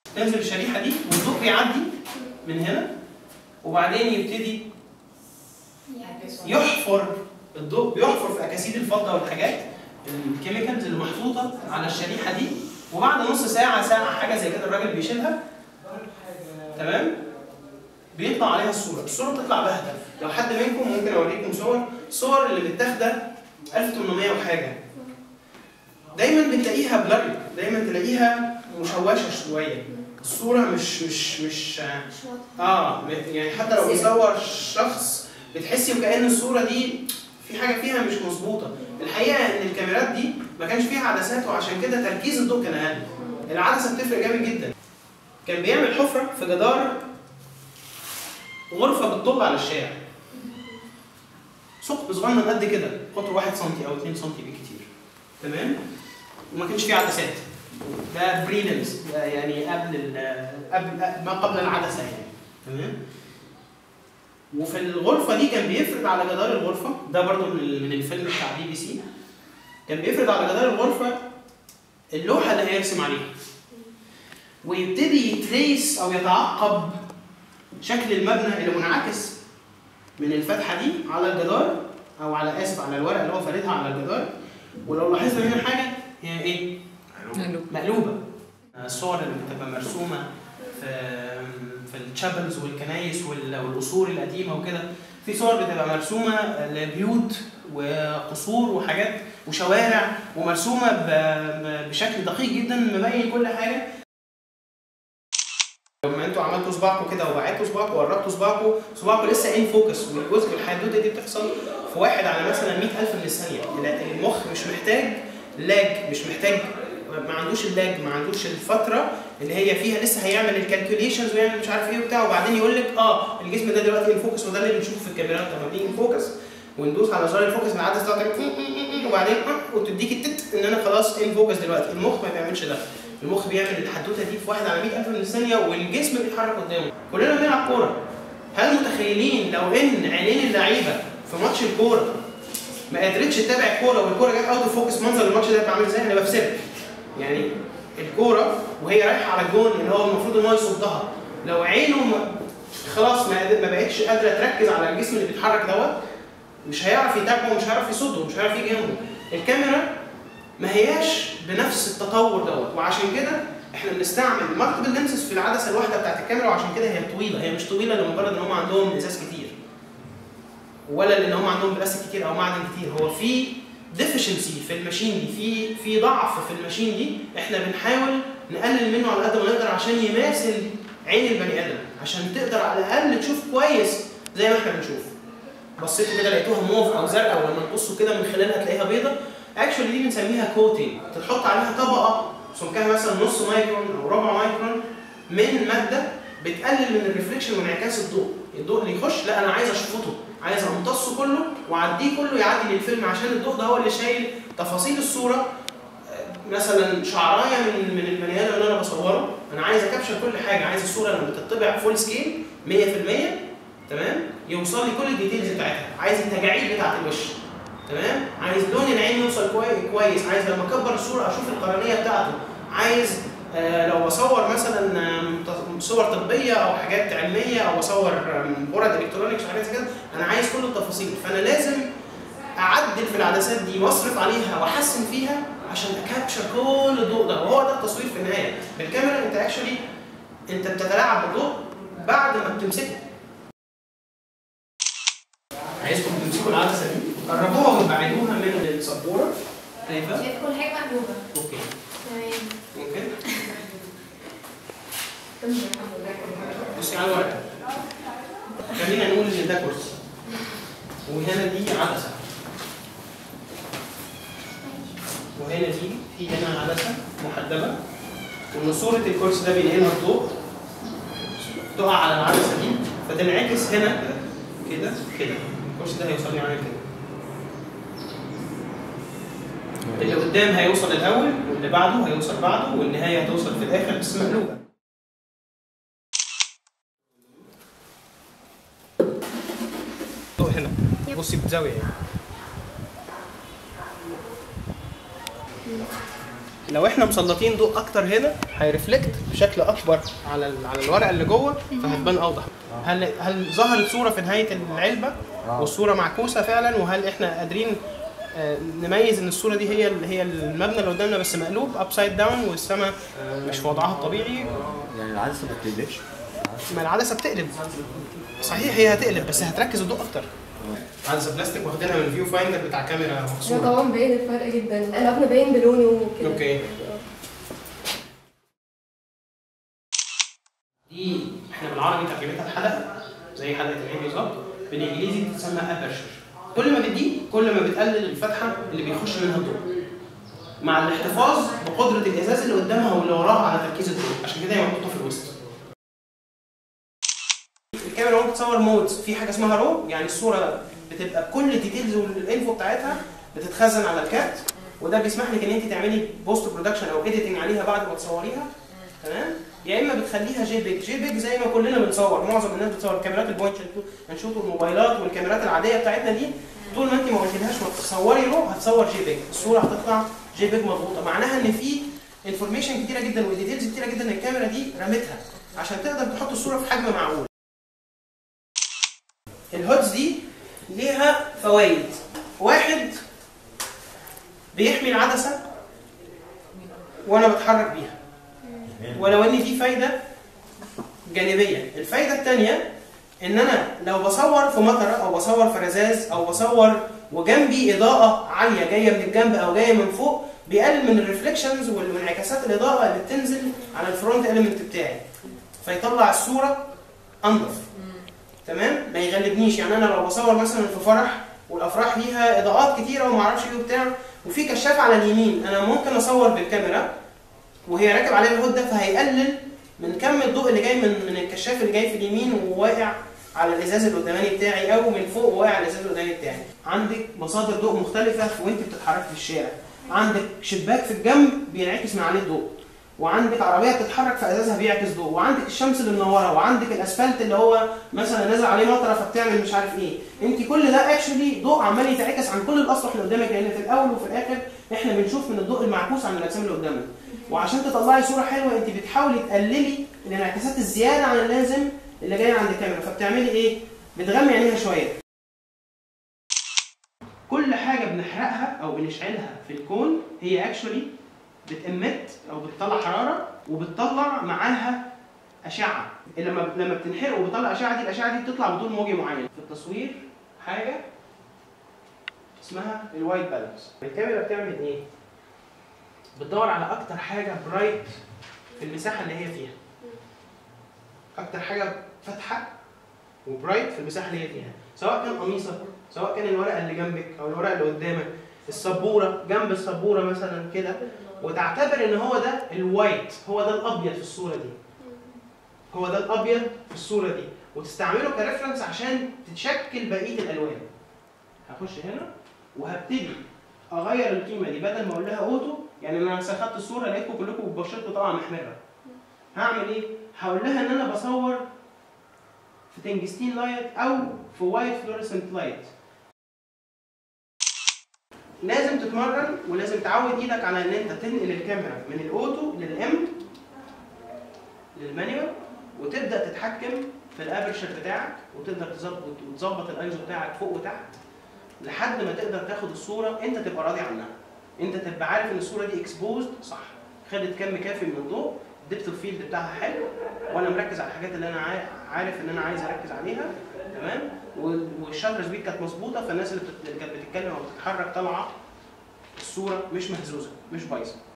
تنزل الشريحه دي والضوء بيعدي من هنا وبعدين يبتدي يحفر الضوء بيحفر في اكاسيد الفضه والحاجات الكيميكالز اللي محطوطه على الشريحه دي وبعد نص ساعه ساعه حاجه زي كده الراجل بيشيلها تمام بيطلع عليها الصوره الصوره بتطلع باهته لو حد منكم ممكن اوريكم صور صور اللي متاخده 1800 وحاجه دايما بتلاقيها بلاري دايما تلاقيها مشوشه شويه الصوره مش مش مش اه يعني حتى لو بيصور شخص بتحسي وكأن الصورة دي في حاجة فيها مش مظبوطة الحقيقة إن الكاميرات دي ما كانش فيها عدسات وعشان كده تركيز الضوء كان أقل العدسة بتفرق جامد جدا كان بيعمل حفرة في جدار غرفة بتطل على الشارع ثقب صغنن قد كده قطره 1 سم أو 2 سم بكتير تمام وما كانش فيه عدسات ده بريلنس ده يعني قبل ال- قبل ما قبل العدسة يعني تمام وفي الغرفة دي كان بيفرد على جدار الغرفة ده برضو من ال- من الفيلم بتاع بي بي سي كان بيفرد على جدار الغرفة اللوحة اللي هيرسم عليها ويبتدي يتريس أو يتعقب شكل المبنى اللي منعكس من الفتحة دي على الجدار أو على آسف على الورق اللي هو فاردها على الجدار ولو لاحظنا هنا حاجة هي إيه؟ مقلوبة الصور اللي بتبقى مرسومة في في التشابلز والكنايس وال- والقصور القديمة وكده في صور بتبقى مرسومة لبيوت وقصور وحاجات وشوارع ومرسومة ب- ب- بشكل دقيق جدا مبين كل حاجة لما انتوا عملتوا صباعكم كده وبعتوا صباعكم وقربتوا صباعكم صباعكم لسه ان فوكس والجزء الحدوده دي بتحصل في واحد على مثلا 100000 من الثانيه لا، المخ مش محتاج لاج مش محتاج ما عندوش اللاج ما عندوش الفتره اللي هي فيها لسه هيعمل الكالكوليشنز ويعمل مش عارف ايه وبتاع وبعدين يقول لك اه الجسم ده دلوقتي ان فوكس وده اللي بنشوفه في الكاميرات لما بنيجي ان فوكس وندوس على زرار الفوكس العدسه بتاعتك تعمل وبعدين آه، وتديك التت ان انا خلاص ان فوكس دلوقتي المخ ما بيعملش ده المخ بيعمل الحدوته دي في واحد على 100000 من الثانيه والجسم بيتحرك قدامه كلنا بنلعب كوره هل متخيلين لو ان عينين اللعيبه في ماتش الكوره ما قدرتش تتابع الكوره والكوره جت اوت اوف فوكس منظر الماتش ده هيبقى عامل ازاي؟ هنبقى في سيرك يعني الكوره وهي رايحه على الجون اللي هو المفروض ان هو يصدها لو عينه ما خلاص ما قد- ما بقتش قادره تركز على الجسم اللي بيتحرك دوت مش هيعرف يتابعه ومش هيعرف يصده ومش هيعرف يجي جنبه الكاميرا ما هياش بنفس التطور دوت وعشان كده احنا بنستعمل مالتيبل لينسز في العدسه الواحده بتاعت الكاميرا وعشان كده هي طويله هي مش طويله لمجرد ان هم عندهم ازاز كتير ولا لان هم عندهم بلاستيك كتير او معدن كتير هو في ديفشنسي في الماشين دي في في ضعف في الماشين دي احنا بنحاول نقلل منه على قد ما نقدر عشان يماثل عين البني ادم عشان تقدر على الاقل تشوف كويس زي ما احنا بنشوف بصيتوا كده لقيتوها موف او زرقاء ولما تبصوا كده من خلالها تلاقيها بيضه اكشولي دي بنسميها كوتنج تحط عليها طبقه سمكها مثلا نص مايكرون او ربع مايكرون من ماده بتقلل من الريفليكشن وانعكاس الضوء الضوء اللي يخش لا انا عايز اشفطه عايز امتصه كله واعديه كله يعدي للفيلم عشان الضوء ده هو اللي شايل تفاصيل الصوره آه، مثلا شعرايه من من البني ادم اللي انا بصوره انا عايز اكابشر كل حاجه عايز الصوره لما تطبع فول سكيل 100% تمام يوصل لي كل الديتيلز بتاعتها عايز التجاعيد بتاعت الوش تمام عايز لون العين يوصل كوي- كويس عايز لما اكبر الصوره اشوف القرنيه بتاعته عايز آه لو بصور مثلا آم، تص- صور طبيه او حاجات علميه او بصور آم، بورد الكترونيكس وحاجات زي كده انا عايز كل التفاصيل فانا لازم اعدل في العدسات دي واصرف عليها واحسن فيها عشان اكابشر كل الضوء ده وهو ده التصوير في النهايه بالكاميرا انت اكشولي انت بتتلاعب بالضوء بعد ما بتمسكه عايزكم تمسكوا العدسه دي قربوها وتبعدوها من السبوره شايفه؟ شايف كل حاجة مقلوبة اوكي تمام ممكن بصي على الورقه خلينا نقول ان ده كرسي وهنا دي عدسه وهنا دي في هنا عدسه محدبه ومن صوره الكرسي ده بينقلها الضوء تقع على العدسه دي فتنعكس هنا كده كده الكرسي ده هيوصل لي عامل كده اللي قدام هيوصل الاول واللي بعده هيوصل بعده والنهايه هتوصل في الاخر بس مقلوبه ضوء هنا بصي بزاويه يعني لو احنا مسلطين ضوء اكتر هنا هيرفلكت بشكل اكبر على ال- على الورقه اللي جوه فهتبان اوضح هل هل ظهرت صوره في نهايه العلبه والصوره معكوسه فعلا وهل احنا قادرين آه، نميز ان الصوره دي هي ال- هي المبنى اللي قدامنا بس مقلوب ابسايد داون والسماء مش في وضعها الطبيعي يعني العدسه ما بتقلبش ما العدسه بتقلب صحيح هي هتقلب بس هتركز الضوء اكتر عدسه بلاستيك واخدينها من الفيو فايندر بتاع كاميرا ده مخصوصه طبعا باين الفرق جدا المبنى باين بلونه وكده اوكي دي احنا بالعربي ترجمتها الحلقه زي حلقه العين بالظبط بالانجليزي بتسمى ابرشر كل ما بتزيد كل ما بتقلل الفتحه اللي بيخش منها الضوء مع الاحتفاظ بقدره الازاز اللي قدامها واللي وراها على تركيز الضوء عشان كده هي محطوطه في الوسط الكاميرا ممكن تصور مودز في حاجه اسمها رو يعني الصوره بتبقى بكل الديتيلز والانفو بتاعتها بتتخزن على الكارت وده بيسمح لك ان انت تعملي بوست برودكشن او اديتنج عليها بعد ما تصوريها تمام يا اما بتخليها جي بيج جي بيج زي ما كلنا بنصور معظم الناس بتصور كاميرات البوينت اند شوت والموبايلات والكاميرات العاديه بتاعتنا دي طول ما انت ما قلتلهاش ما تصوري رو هتصور جي بيج الصوره هتطلع جي بيج مضغوطه معناها ان في انفورميشن كتيره جدا وديتيلز كتيره جدا الكاميرا دي رمتها عشان تقدر تحط الصوره في حجم معقول الهودز دي ليها فوائد واحد بيحمي العدسه وانا بتحرك بيها ولو ان دي فايده جانبيه الفايده الثانيه ان انا لو بصور في مطره او بصور في رذاذ او بصور وجنبي اضاءه عاليه جايه من الجنب او جايه من فوق بيقلل من الريفليكشنز والانعكاسات الاضاءه اللي بتنزل على الفرونت اليمنت بتاعي فيطلع الصوره انظف تمام ما يغلبنيش يعني انا لو بصور مثلا في فرح والافراح ليها اضاءات كتيره وما اعرفش ايه وبتاع وفي كشاف على اليمين انا ممكن اصور بالكاميرا وهي راكب عليها الهود ده فهيقلل من كم الضوء اللي جاي من من الكشاف اللي جاي في اليمين وواقع على الازاز القداماني بتاعي او من فوق وواقع على الازاز القداماني بتاعي عندك مصادر ضوء مختلفه وانت بتتحركي في الشارع عندك شباك في الجنب بينعكس من عليه الضوء وعندك عربيه بتتحرك في ازازها بيعكس ضوء وعندك الشمس اللي منوره وعندك الاسفلت اللي هو مثلا نازل عليه مطره فبتعمل مش عارف ايه انت كل ده اكشولي ضوء عمال يتعكس عن كل الاسطح اللي قدامك لان في الاول وفي الاخر احنا بنشوف من الضوء المعكوس عن الاجسام اللي قدامنا وعشان تطلعي صوره حلوه انت بتحاولي تقللي الانعكاسات الزياده عن اللازم اللي جايه عند الكاميرا فبتعملي ايه بتغمي عينيها شويه كل حاجه بنحرقها او بنشعلها في الكون هي اكشولي بتأمت او بتطلع حراره وبتطلع معاها اشعه لما لما بتنحرق وبتطلع اشعه دي الاشعه دي بتطلع بطول موجي معين في التصوير حاجه اسمها الوايت بالانس الكاميرا بتعمل ايه بتدور على اكتر حاجه برايت في المساحه اللي هي فيها اكتر حاجه فاتحه وبرايت في المساحه اللي هي فيها سواء كان قميصك سواء كان الورقه اللي جنبك او الورقه اللي قدامك السبوره جنب السبوره مثلا كده وتعتبر ان هو ده الوايت هو ده الابيض في الصوره دي هو ده الابيض في الصوره دي وتستعمله كريفرنس عشان تتشكل بقيه الالوان هخش هنا وهبتدي اغير القيمه دي بدل ما اقول لها اوتو يعني انا مثلا خدت الصوره لقيتكم كلكم بشرتكم طبعا محمره هعمل ايه؟ هقول لها ان انا بصور في تنجستين لايت او في وايت فلوريسنت لايت لازم تتمرن ولازم تعود ايدك على ان انت تنقل الكاميرا من الاوتو للام للمانيوال وتبدا تتحكم في الابرشر بتاعك وتقدر تظبط وتظبط الايزو بتاعك فوق وتحت لحد ما تقدر تاخد الصوره انت تبقى راضي عنها انت تبقى عارف ان الصوره دي اكسبوزد صح خدت كم كافي من الضوء ديبت اوف فيلد بتاعها حلو وانا مركز على الحاجات اللي انا عا- عارف ان انا عايز اركز عليها تمام وال- والشاتر سبيد كانت مظبوطه فالناس اللي بتت- اللي كانت بتتكلم او بتتحرك طالعه الصوره مش مهزوزه مش بايظه